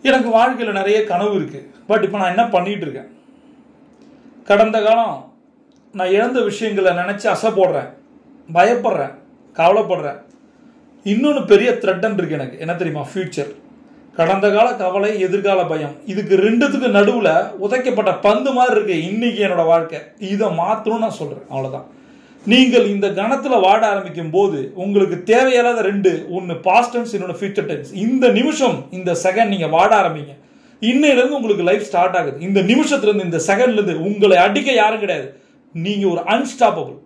எனக்கு வாழ்க்கையில் நிறைய கனவு இருக்கு பட் இப்போ நான் என்ன பண்ணிட்டு இருக்கேன் கடந்த காலம் நான் இழந்த விஷயங்களை நினச்சி அசை போடுறேன் பயப்படுறேன் கவலைப்படுறேன் இன்னொன்று பெரிய த்ரெட்டன் இருக்கு எனக்கு என்ன தெரியுமா ஃபியூச்சர் கடந்த கால கவலை எதிர்கால பயம் இதுக்கு ரெண்டுத்துக்கு நடுவில் உதைக்கப்பட்ட பந்து மாதிரி இருக்கு இன்னைக்கு என்னோட வாழ்க்கை இதை மாற்றணும்னு நான் சொல்கிறேன் அவ்வளோதான் நீங்கள் இந்த கணத்தில் வாட ஆரம்பிக்கும் போது உங்களுக்கு தேவையில்லாத ரெண்டு ஒன்று பாஸ்ட் டென்ஸ் இன்னொன்று ஃபியூச்சர் டென்ஸ் இந்த நிமிஷம் இந்த செகண்ட் நீங்கள் வாட ஆரம்பிங்க இன்னையிலேருந்து உங்களுக்கு லைஃப் ஸ்டார்ட் ஆகுது இந்த நிமிஷத்துலேருந்து இந்த செகண்ட்லேருந்து உங்களை அடிக்க யாரும் கிடையாது நீங்கள் ஒரு அன்ஸ்டாப்பபிள்